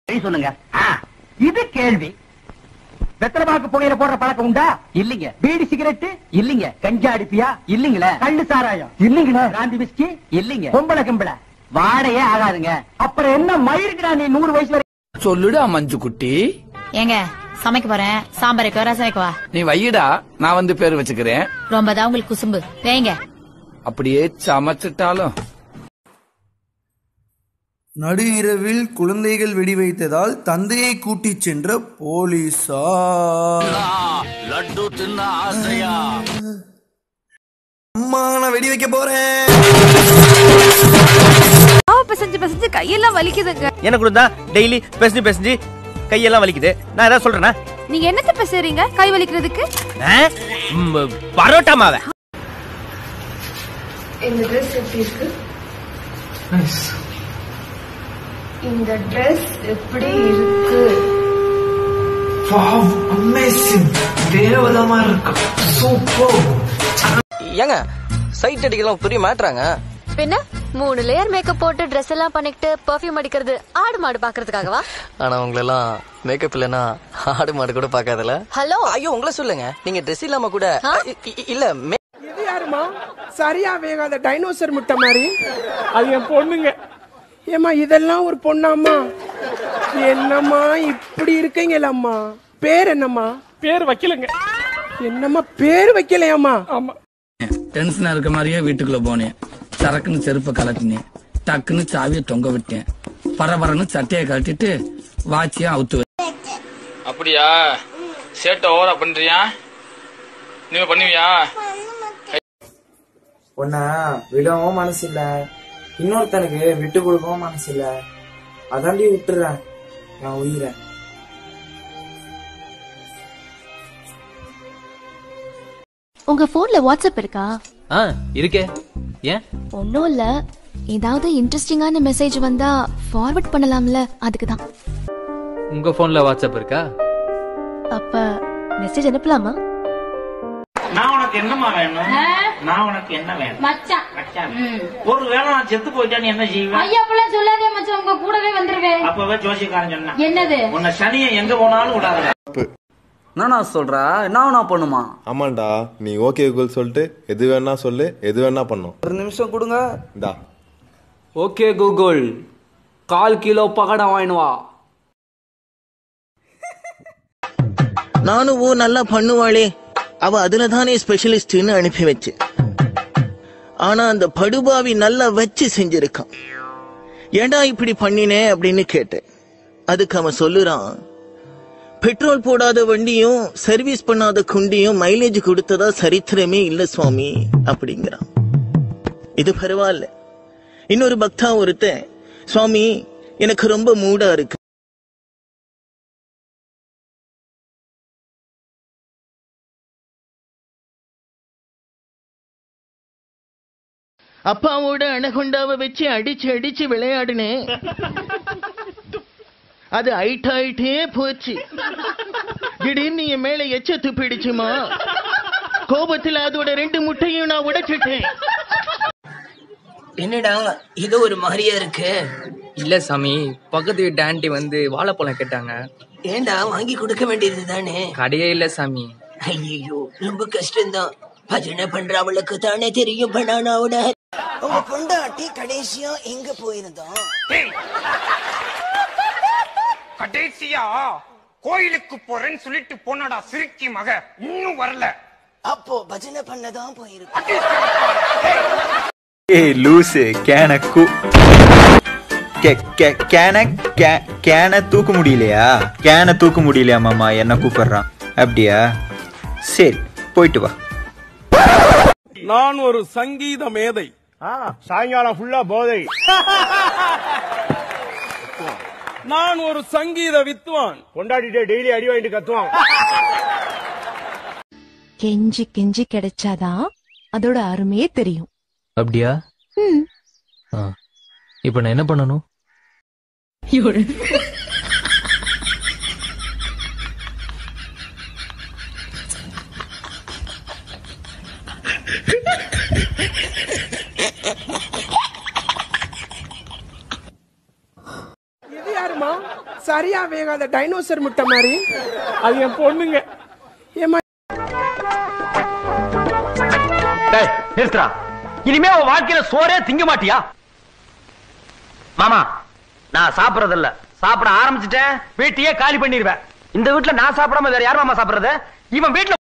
சரி சொல்லுங்க இது கேள்வி வெத்தலமாக்கு புகையில போடுற பழக்கம் உண்டா இல்லீங்க பீடி சிகரெட் இல்லீங்க கஞ்சா அடிப்பியா இல்லீங்களே கள்ளு சாராயம் இல்லீங்களே காந்தி விஸ்கி இல்லீங்க பொம்பளை கிம்பளை வாடையே ஆகாதுங்க அப்புறம் என்ன மயிருக்குடா நீ நூறு வயசு வரை சொல்லுடா மஞ்சு குட்டி ஏங்க சமைக்க போறேன் சாம்பார் வைக்க ரசம் வைக்கவா நீ வையடா நான் வந்து பேர் வச்சுக்கிறேன் ரொம்ப தான் உங்களுக்கு குசும்பு வேங்க அப்படியே சமைச்சிட்டாலும் நடு இரவில் குழந்தைகள் வெடி வைத்ததால் தந்தையை கூட்டிச் சென்ற போலீசார் லட்டு தின்ன ஆசையா அம்மா நான் வெடி வைக்க போறேன் பிசைஞ்சு பிசைஞ்சு கையெல்லாம் வலிக்குதுங்க எனக்கு கூட தான் டெய்லி பேசி பேசி கையெல்லாம் வலிக்குது நான் ஏதாவது சொல்றேனா நீங்க என்னத்த பிசைறீங்க கை வலிக்கிறதுக்கு பரோட்டா மாவை இந்த ட்ரெஸ் எப்படி இருக்கு இந்த ட்ரெஸ் எப்படி இருக்கு தேவதமா இருக்கு சூப்பர் ஏங்க சைட் அடிக்கலாம் பெரிய மாட்டுறாங்க பின்ன மூணு லேயர் மேக்கப் போட்டு ட்ரெஸ் எல்லாம் பண்ணிக்கிட்டு பெர்ஃப்யூம் அடிக்கிறது ஆடு மாடு பாக்குறதுக்காகவா ஆனா உங்களெல்லாம் மேக்கப் இல்லைன்னா ஆடு மாடு கூட பார்க்காதல ஹலோ ஐயோ உங்களை சொல்லுங்க நீங்க ட்ரெஸ் இல்லாம கூட இ- இ- இல்ல மே- இது யாருமா சரியா வேகாத டைனோசர் முட்டை மாதிரி அது என் பொண்ணுங்க ஏமா இதெல்லாம் ஒரு பொண்ணாம்மா என்னம்மா இப்படி இருக்கீங்களம்மா பேர் என்னம்மா பேர் வைக்கலங்க என்னம்மா பேர் வைக்கலையாம்மா ஆமா டென்ஷனா இருக்க மாதிரியே வீட்டுக்குள்ள போனேன் சரக்குன்னு செருப்பை கலட்டினேன் டக்குன்னு சாவியை தொங்க விட்டேன் பரபரன்னு சட்டையை கழட்டிட்டு வாட்சியும் அவுத்து அப்படியா சேட்டை ஓவரா பண்றியா நீ பண்ணுவியா உன்னை விடவும் மனசு இல்ல இன்னொருத்தனுக்கு விட்டு கொடுக்கவும் மனசு இல்ல அதாண்டி விட்டுறேன் நான் உயிரை உங்க போன்ல வாட்ஸ்அப் இருக்கா ஆ இருக்கே ஏன் ஒன்னும் இல்ல ஏதாவது இன்ட்ரெஸ்டிங்கான மெசேஜ் வந்தா ஃபார்வர்ட் பண்ணலாம்ல அதுக்கு தான் உங்க போன்ல வாட்ஸ்அப் இருக்கா அப்ப மெசேஜ் அனுப்பலாமா நான் உனக்கு என்னமா வேணும் நான் உனக்கு என்ன வேணும் மச்சான் மச்சான். ஒரு வேளை நான் செத்து போயிட்டா நீ என்ன செய்வேன் ஐயா புள்ள சொல்லாதே மச்சான் உங்க கூடவே வந்துருவேன் அப்பவே ஜோசியக்காரன் சொன்னான் என்னது உன்னை சனியை எங்க போனாலும் விடாத என்னண்ணா சொல்றா என்ன பண்ணுமா ஆமாண்டா நீ ஓகே கூகுள் சொல்லிட்டு எது வேணா சொல்லு எது வேணா பண்ணும் ஒரு நிமிஷம் கொடுங்க இந்தா ஓகே கூகுள் கால் கிலோ பகடா வாங்கினு வா நானும் ஓ நல்லா பண்ணுவாளே அவ அதுல தானே ஸ்பெஷலிஸ்ட்னு அனுப்பி வச்சு ஆனா அந்த படுபாவி நல்லா வச்சு செஞ்சிருக்கான் ஏன்டா இப்படி பண்ணினே அப்படின்னு கேட்டேன் அதுக்கு அவன் சொல்லுறான் பெட்ரோல் போடாத வண்டியும் சர்வீஸ் பண்ணாத குண்டியும் மைலேஜ் கொடுத்ததா சரித்திரமே இல்ல சுவாமி அப்படிங்கிறான் இது பரவாயில்ல இன்னொரு பக்தா ஒருத்தன் சுவாமி எனக்கு ரொம்ப மூடா இருக்கு அப்பாவோட அணகுண்டாவை வச்சு அடிச்சு அடிச்சு விளையாடுனேன் அது ஹைட் ஆயிட்டே போச்சு திடீர்னு என் மேல எச்ச துப்பிடுச்சுமா கோபத்துல அதோட ரெண்டு முட்டையும் நான் உடைச்சிட்டேன் என்னடா இது ஒரு மாதிரியா இருக்கு இல்ல சாமி பக்கத்து வீட்டு ஆண்டி வந்து வாழைப்பழம் கேட்டாங்க ஏண்டா வாங்கி கொடுக்க வேண்டியது தானே கடையே இல்ல சாமி ஐயோ ரொம்ப கஷ்டம்தான் பஜனை பண்றவளுக்கு தானே தெரியும் பனானாவோட உங்க பொண்டாட்டி கடைசியா எங்க போயிருந்தோம் கடைசியா கோயிலுக்கு போறேன்னு சொல்லிட்டு போனடா சிரிக்கி மக இன்னும் வரல அப்போ பஜனை பண்ணதான் போயிருக்கு ஏய் லூசு கேனக்கு கேன கேன தூக்க முடியலையா கேன தூக்க முடியலையா மாமா என்ன கூப்பிடுறான் அப்படியா சரி போயிட்டு வா நான் ஒரு சங்கீத மேதை சாயங்காலம் ஃபுல்லா போதை நான் ஒரு சங்கீத வித்வான் கொண்டாடிட்டே டெய்லி அடி வாங்கிட்டு கத்துவான் கெஞ்சி கெஞ்சி கிடைச்சாதான் அதோட அருமையே தெரியும் அப்படியா ம். இப்ப நான் என்ன பண்ணணும் இது யாருமா சரியா வேகாத டைனோசர் முட்டை மாதிரி அது என் பொண்ணுங்க ஏமா டேய், நிறுத்துடா இனிமே உன் வாழ்க்கையில சோறே திங்க மாட்டியா மாமா நான் சாப்பிடறது இல்ல சாப்பிட ஆரம்பிச்சிட்டேன் வீட்டையே காலி பண்ணிடுவேன் இந்த வீட்டுல நான் சாப்பிடாம வேற யார் மாமா சாப்பிடுறது இவன் வீட்டுல